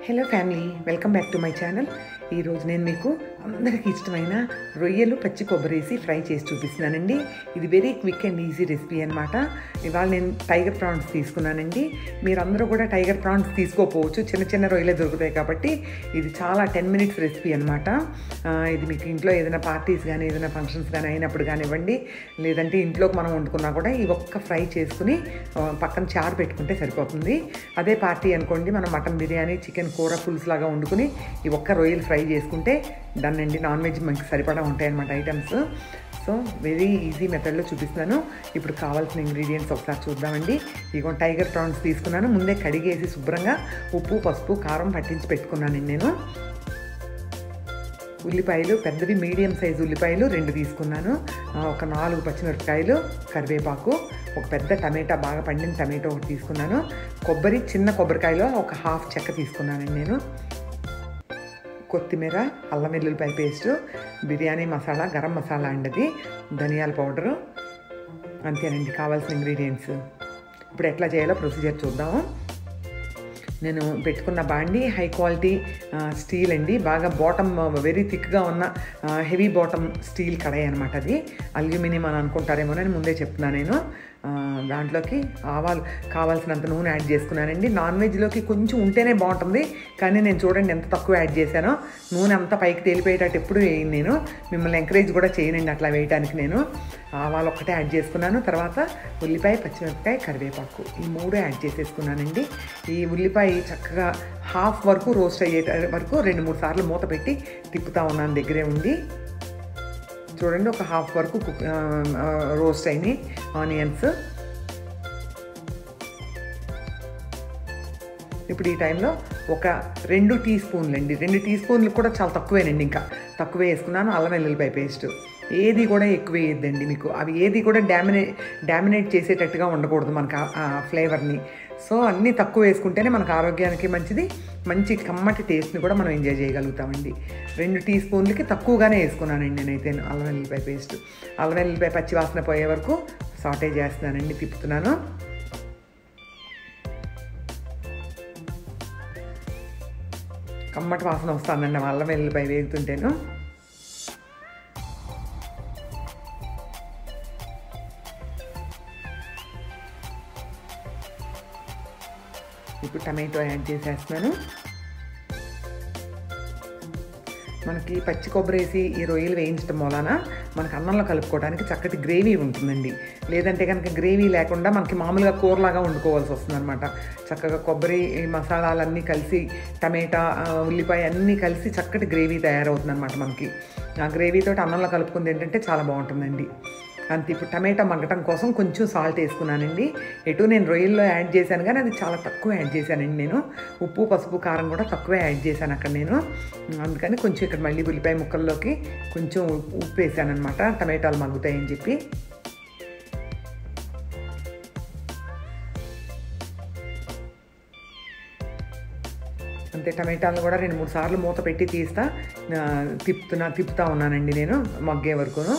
hello family welcome back to my channel ఈరోజు నేను మీకు అందరికీ ఇష్టమైన రొయ్యలు పచ్చి కొబ్బరి వేసి ఫ్రై చేసి చూపిస్తున్నానండి ఇది very quick and easy recipe అనమాట ఇవాళ నేను టైగర్ ప్రాన్స్ తీసుకున్నానండి మీరందరూ కూడా టైగర్ ప్రాన్స్ తీసుకోకపోవచ్చు చిన్న చిన్న రొయ్యలే దొరుకుతాయి కాబట్టి ఇది చాలా టెన్ మినిట్స్ రెసిపీ అనమాట ఇది మీకు ఇంట్లో ఏదైనా పార్టీస్ కానీ ఏదైనా ఫంక్షన్స్ కానీ అయినప్పుడు కానివ్వండి లేదంటే ఇంట్లోకి మనం వండుకున్నా కూడా ఈ ఒక్క ఫ్రై చేసుకుని ఆ, పక్కన చారు పెట్టుకుంటే సరిపోతుంది అదే పార్టీ అనుకోండి మనం మటన్ బిర్యానీ చికెన్ కూర పులుసు లాగా వండుకుని ఈ ఒక్క రొయ్యలు ఫ్రై చేసుకుంటే దాన్ని అండి నాన్ వెజ్ మనకి సరిపడా ఉంటాయి అన్నమాట ఐటమ్స్ సో వెరీ ఈజీ మెథడ్లో చూపిస్తున్నాను ఇప్పుడు కావాల్సిన ఇంగ్రీడియంట్స్ ఒకసారి చూద్దామండి ఇగో టైగర్ ప్రాన్స్ తీసుకున్నాను ముందే కడిగేసి శుభ్రంగా ఉప్పు పసుపు కారం పట్టించి పెట్టుకున్నానండి నేను ఉల్లిపాయలు పెద్దవి మీడియం సైజు ఉల్లిపాయలు రెండు తీసుకున్నాను ఆ, ఒక నాలుగు పచ్చిమిరపకాయలు కరివేపాకు ఒక పెద్ద టమాటా బాగా పండిన టమాటో ఒకటి తీసుకున్నాను కొబ్బరి చిన్న కొబ్బరికాయలో ఒక హాఫ్ చెక్క తీసుకున్నానండి నేను కొత్తిమీర అల్లం వెల్లుల్లిపాయ పేస్టు బిర్యానీ మసాలా గరం మసాలా అండి అది ధనియాల పౌడరు అంతేనండి కావాల్సిన ఇంగ్రీడియంట్స్ ఇప్పుడు ఎట్లా చేయాలో ప్రొసీజర్ చూద్దాము నేను పెట్టుకున్న బాండి హై క్వాలిటీ ఆ, స్టీల్ అండి బాగా బాటమ్ వెరీ థిక్గా ఉన్న ఆ, హెవీ బాటమ్ స్టీల్ కడాయి అనమాట అది అల్యూమినియం అని అనుకుంటారేమోనని ముందే చెప్తున్నాను నేను ఆ, దాంట్లోకి ఆవాలు కావాల్సినంత నూనె యాడ్ చేసుకున్నానండి నాన్ వెజ్లోకి కొంచెం ఉంటేనే బాగుంటుంది కానీ నేను చూడండి ఎంత తక్కువ యాడ్ చేశానో నూనె అంతా పైకి తేలిపోయేటట్టు ఎప్పుడు వేయను నేను మిమ్మల్ని ఎంకరేజ్ కూడా చేయనండి అట్లా వేయడానికి నేను ఆవాలు ఒక్కటే యాడ్ చేసుకున్నాను తర్వాత ఉల్లిపాయ పచ్చిమిరపకాయ కరివేపాకు ఈ మూడు యాడ్ చేసేసుకున్నానండి ఈ ఉల్లిపాయ చక్కగా హాఫ్ వరకు రోస్ట్ అయ్యే వరకు రెండు మూడు సార్లు మూత పెట్టి తిప్పుతా ఉన్నాను దగ్గరే ఉండి చూడండి ఒక హాఫ్ వరకు కుక్ రోస్ట్ అయినాయి ఆనియన్స్ ఇప్పుడు ఈ టైంలో ఒక రెండు టీ స్పూన్లు అండి రెండు టీ స్పూన్లు కూడా చాలా తక్కువేనండి ఇంకా తక్కువే వేసుకున్నాను అల్లం వెల్లుల్లిపాయ పేస్ట్ ఏది కూడా ఎక్కువ వేయద్దండి మీకు అవి ఏది కూడా డామినే డామినేట్ చేసేటట్టుగా ఉండకూడదు మనకు ఆ- ఆ ఫ్లేవర్ని సో అన్నీ తక్కువ వేసుకుంటేనే మనకు ఆరోగ్యానికి మంచిది మంచి కమ్మటి టేస్ట్ని కూడా మనం ఎంజాయ్ చేయగలుగుతామండి రెండు టీ స్పూన్లకి తక్కువగానే వేసుకున్నానండి నేనైతే అల్లం వెల్లుల్లిపాయ పేస్ట్ అల్లం వెల్లుల్లిపాయ పచ్చి వాసన పోయే వరకు సాటే చేస్తున్నానండి తిప్పుతున్నాను కమ్మటి వాసన వస్తుందండి అల్లం వెల్లుల్లిపాయ వేగుతుంటేను ఇప్పుడు టమాటో యాడ్ చేసేస్తున్నాను మనకి పచ్చి కొబ్బరి వేసి ఈ రొయ్యలు వేయించడం వలన మనకు అన్నంలో కలుపుకోవడానికి చక్కటి గ్రేవీ ఉంటుందండి లేదంటే కనుక గ్రేవీ లేకుండా మనకి మామూలుగా కూరలాగా వండుకోవాల్సి వస్తుందన్నమాట చక్కగా కొబ్బరి ఈ మసాలాలన్నీ కలిసి టమాటా ఆ, ఉల్లిపాయ అన్నీ కలిసి చక్కటి గ్రేవీ తయారవుతుంది అనమాట మనకి ఆ గ్రేవీతో అన్నంలో కలుపుకుంది ఏంటంటే చాలా బాగుంటుందండి అంతే ఇప్పుడు టమాటా మగ్గటం కోసం కొంచెం సాల్ట్ వేసుకున్నానండి ఎటు నేను రొయ్యల్లో యాడ్ చేశాను కానీ అది చాలా తక్కువ యాడ్ చేశానండి నేను ఉప్పు పసుపు కారం కూడా తక్కువే యాడ్ చేశాను అక్కడ నేను అందుకని కొంచెం ఇక్కడ మళ్ళీ ఉల్లిపాయ ముక్కల్లోకి కొంచెం ఉప్పు వేసాను అనమాట టమాటాలు మగ్గుతాయని చెప్పి అంతే టమాటాలను కూడా రెండు మూడు సార్లు మూత పెట్టి తీస్తా ఆ, తిప్పుతున్నా తిప్పుతా ఉన్నానండి నేను మగ్గే వరకును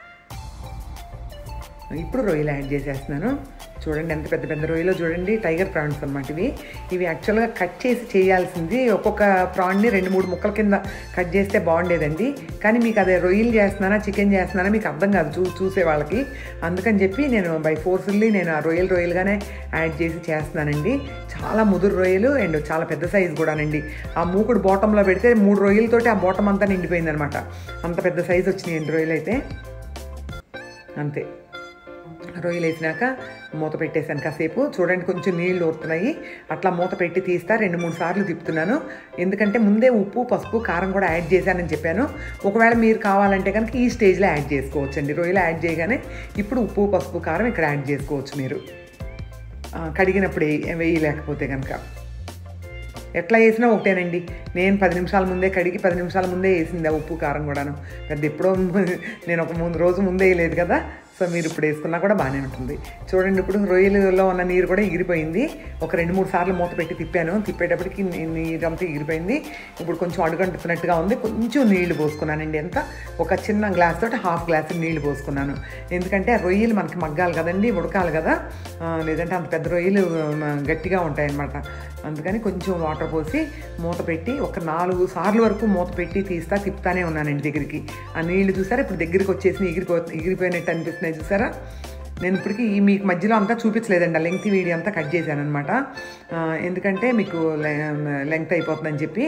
ఇప్పుడు రొయ్యలు యాడ్ చేసేస్తున్నాను చూడండి ఎంత పెద్ద పెద్ద రొయ్యలు చూడండి టైగర్ ప్రాన్స్ అనమాట ఇవి ఇవి యాక్చువల్గా కట్ చేసి చేయాల్సింది ఒక్కొక్క ప్రాన్ని రెండు మూడు ముక్కల కింద కట్ చేస్తే బాగుండేదండి కానీ మీకు అదే రొయ్యలు చేస్తున్నానా చికెన్ చేస్తున్నానా మీకు అర్థం కాదు చూ చూసే వాళ్ళకి అందుకని చెప్పి నేను బై ఫోర్స్ఫుల్లీ నేను ఆ రొయ్యలు రొయ్యలుగానే యాడ్ చేసి చేస్తున్నానండి చాలా ముదురు రొయ్యలు అండ్ చాలా పెద్ద సైజు కూడానండి ఆ మూకుడు బాటంలో పెడితే మూడు రొయ్యలతోటి ఆ బాటం అంతా నిండిపోయిందనమాట అంత పెద్ద సైజు వచ్చినాయండి రొయ్యలు అయితే అంతే రొయ్యలు వేసినాక మూత పెట్టేశాను కాసేపు చూడండి కొంచెం నీళ్ళు ఊరుతున్నాయి అట్లా మూత పెట్టి తీస్తా రెండు మూడు సార్లు తిప్పుతున్నాను ఎందుకంటే ముందే ఉప్పు పసుపు కారం కూడా యాడ్ చేశానని చెప్పాను ఒకవేళ మీరు కావాలంటే కనుక ఈ స్టేజ్లో యాడ్ చేసుకోవచ్చు అండి రొయ్యలు యాడ్ చేయగానే ఇప్పుడు ఉప్పు పసుపు కారం ఇక్కడ యాడ్ చేసుకోవచ్చు మీరు ఆ, కడిగినప్పుడు వేయ- వేయలేకపోతే కనుక ఎట్లా వేసినా ఒకటేనండి నేను పది నిమిషాల ముందే కడిగి పది నిమిషాల ముందే వేసింది ఆ ఉప్పు కారం కూడాను పెద్ద ఎప్పుడో నేను ఒక ముందు రోజు ముందే వేయలేదు కదా సో మీరు ఇప్పుడు వేసుకున్నా కూడా బాగానే ఉంటుంది చూడండి ఇప్పుడు రొయ్యలలో ఉన్న నీరు కూడా ఎగిరిపోయింది ఒక రెండు మూడు సార్లు మూత పెట్టి తిప్పాను తిప్పేటప్పటికి నీ- నీరంతా ఎగిరిపోయింది ఇప్పుడు కొంచెం అడుగంటుతున్నట్టుగా ఉంది కొంచెం నీళ్లు పోసుకున్నానండి ఎంత ఒక చిన్న గ్లాస్ తోటి హాఫ్ గ్లాస్ నీళ్లు పోసుకున్నాను ఎందుకంటే ఆ రొయ్యలు మనకి మగ్గాలి కదండి ఉడకాలి కదా ఆ, లేదంటే అంత పెద్ద రొయ్యలు ఆ, గట్టిగా ఉంటాయి అన్నమాట అందుకని కొంచెం వాటర్ పోసి మూత పెట్టి ఒక నాలుగు సార్లు వరకు మూత పెట్టి తీస్తా తిప్పుతానే ఉన్నానండి దగ్గరికి ఆ నీళ్లు చూసారా ఇప్పుడు దగ్గరికి వచ్చేసి ఎగిరిపో ఎగిరిపోయినట్టు అనిపిస్తున్నాయి చూసారా నేను ఇప్పటికి ఈ మీకు మధ్యలో అంతా చూపించలేదండి ఆ లెంగ్త్ వీడియో అంతా కట్ చేశాను అనమాట ఎందుకంటే మీకు లెంగ్త్ అయిపోతుందని చెప్పి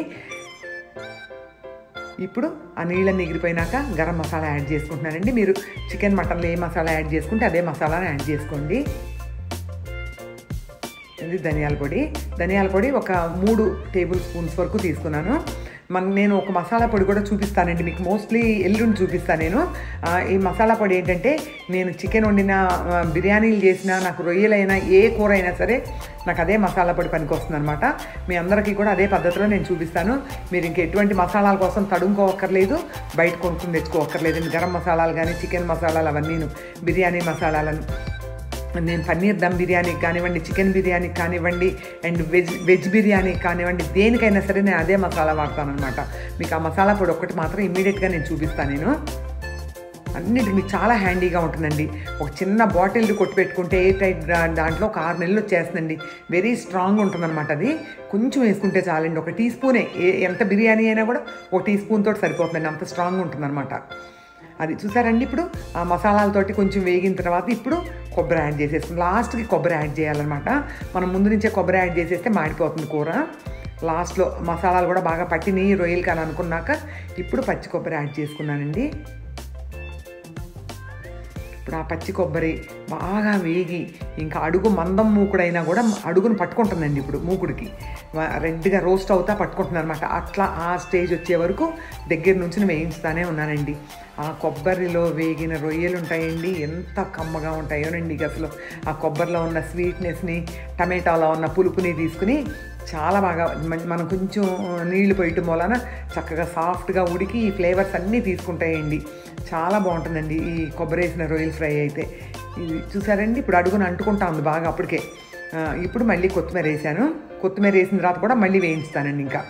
ఇప్పుడు ఆ నీళ్ళని ఎగిరిపోయినాక గరం మసాలా యాడ్ చేసుకుంటున్నానండి మీరు చికెన్ మటన్లో ఏ మసాలా యాడ్ చేసుకుంటే అదే మసాలాని యాడ్ చేసుకోండి ఇది ధనియాల పొడి ధనియాల పొడి ఒక మూడు టేబుల్ స్పూన్స్ వరకు తీసుకున్నాను మన నేను ఒక మసాలా పొడి కూడా చూపిస్తానండి మీకు మోస్ట్లీ ఎల్లుండి చూపిస్తాను నేను ఆ, ఈ మసాలా పొడి ఏంటంటే నేను చికెన్ వండిన ఆ, బిర్యానీలు చేసిన నాకు రొయ్యలైనా ఏ కూర అయినా సరే నాకు అదే మసాలా పొడి పనికి వస్తుంది అనమాట మీ అందరికీ కూడా అదే పద్ధతిలో నేను చూపిస్తాను మీరు ఇంక ఎటువంటి మసాలాల కోసం తడుముకోవక్కర్లేదు బయట కొనుక్కుని తెచ్చుకోవక్కర్లేదు గరం మసాలాలు కానీ చికెన్ మసాలాలు అవన్నీ బిర్యానీ మసాలాలను నేను పన్నీర్ దమ్ బిర్యానీకి కానివ్వండి చికెన్ బిర్యానీకి కానివ్వండి అండ్ వెజ్ వెజ్ బిర్యానీకి కానివ్వండి దేనికైనా సరే నేను అదే మసాలా వాడతాను అనమాట మీకు ఆ మసాలా పొడి ఒక్కటి మాత్రం ఇమీడియట్గా నేను చూపిస్తాను నేను అన్నిటికి మీకు చాలా హ్యాండీగా ఉంటుందండి ఒక చిన్న బాటిల్ కొట్టి పెట్టుకుంటే ఏ టైప్ దా- దాంట్లో ఒక ఆరు నెలలు వచ్చేస్తుందండి వెరీ స్ట్రాంగ్ ఉంటుందన్నమాట అది కొంచెం వేసుకుంటే చాలండి ఒక టీ స్పూనే ఏ ఎంత బిర్యానీ అయినా కూడా ఒక టీ స్పూన్ తోటి సరిపోతుందండి అంత స్ట్రాంగ్ ఉంటుందన్నమాట అది చూసారండి ఇప్పుడు ఆ మసాలాలతోటి కొంచెం వేగిన తర్వాత ఇప్పుడు కొబ్బరి యాడ్ చేసేస్తుంది లాస్ట్కి కొబ్బరి యాడ్ చేయాలన్నమాట మనం ముందు నుంచే కొబ్బరి యాడ్ చేసేస్తే మాడిపోతుంది కూర లాస్ట్లో మసాలాలు కూడా బాగా పట్టినాయి రొయ్యలు కానీ అనుకున్నాక ఇప్పుడు పచ్చి కొబ్బరి యాడ్ చేసుకున్నానండి ఇప్పుడు ఆ పచ్చి కొబ్బరి బాగా వేగి ఇంకా అడుగు మందం మూకుడైనా కూడా అడుగును పట్టుకుంటుందండి ఇప్పుడు మూకుడికి వ- రెడ్గా రోస్ట్ అవుతా పట్టుకుంటుంది అనమాట అట్లా ఆ స్టేజ్ వచ్చే వరకు దగ్గర నుంచి వేయించుతానే ఉన్నానండి ఆ కొబ్బరిలో వేగిన రొయ్యలు ఉంటాయండి ఎంత కమ్మగా ఉంటాయోనండి ఇక అసలు ఆ కొబ్బరిలో ఉన్న స్వీట్నెస్ని టమాటాలో ఉన్న పులుపుని తీసుకుని చాలా బాగా మన- మనం కొంచెం నీళ్లు పోయటం వలన చక్కగా సాఫ్ట్గా ఉడికి ఈ ఫ్లేవర్స్ అన్నీ తీసుకుంటాయండి చాలా బాగుంటుందండి ఈ కొబ్బరి వేసిన రొయ్యల ఫ్రై అయితే ఇది చూసారండి ఇప్పుడు అడుగున అంటుకుంటా ఉంది బాగా అప్పటికే ఆ, ఇప్పుడు మళ్ళీ కొత్తిమీర వేసాను కొత్తిమీర వేసిన తర్వాత కూడా మళ్ళీ వేయించుతానండి ఇంకా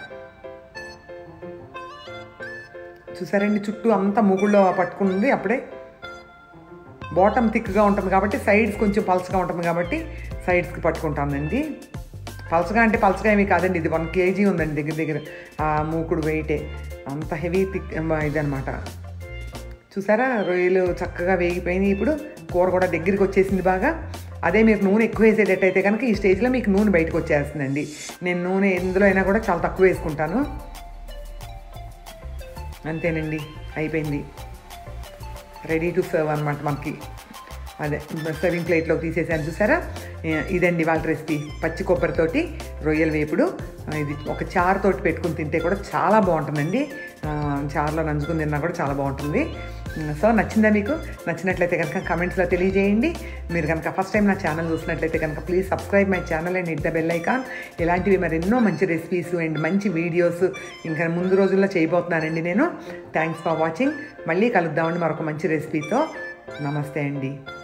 చూసారండి చుట్టూ అంతా ముగుళ్ళో పట్టుకుంది అప్పుడే బాటమ్ థిక్గా ఉంటుంది కాబట్టి సైడ్స్ కొంచెం పల్చగా ఉంటుంది కాబట్టి సైడ్స్కి పట్టుకుంటానండి పల్చగా అంటే పల్చగా ఏమీ కాదండి ఇది వన్ కేజీ ఉందండి దగ్గర దగ్గర ఆ మూకుడు వెయిటే అంత హెవీ థిక్ ఇదనమాట చూసారా రొయ్యలు చక్కగా వేగిపోయినాయి ఇప్పుడు కూర కూడా దగ్గరికి వచ్చేసింది బాగా అదే మీరు నూనె ఎక్కువ వేసేటట్టయితే కనుక ఈ స్టేజ్లో మీకు నూనె బయటకు వచ్చేస్తుందండి నేను నూనె ఎందులో అయినా కూడా చాలా తక్కువ వేసుకుంటాను అంతేనండి అయిపోయింది రెడీ టు సర్వ్ అనమాట మనకి అదే సర్వింగ్ ప్లేట్లోకి తీసేసాను చూసారా ఏ, ఇదండి వాళ్ళ రెసిపీ పచ్చి కొబ్బరితోటి రొయ్యల వేపుడు ఆ, ఇది ఒక చారు తోటి పెట్టుకుని తింటే కూడా చాలా బాగుంటుందండి ఆ, చారులో నంచుకుని తిన్నా కూడా చాలా బాగుంటుంది ఉమ్, సో నచ్చిందా మీకు నచ్చినట్లయితే కనుక కమెంట్స్లో తెలియజేయండి మీరు కనుక ఫస్ట్ టైం నా ఛానల్ చూసినట్లయితే కనుక please subscribe my channel and hit the bell icon ఇలాంటివి మరి ఎన్నో మంచి రెసిపీస్ అండ్ మంచి వీడియోస్ ఇంకా ముందు రోజుల్లో చేయబోతున్నానండి నేను థ్యాంక్స్ ఫర్ వాచింగ్ మళ్ళీ కలుద్దామండి మరొక మంచి రెసిపీతో నమస్తే అండి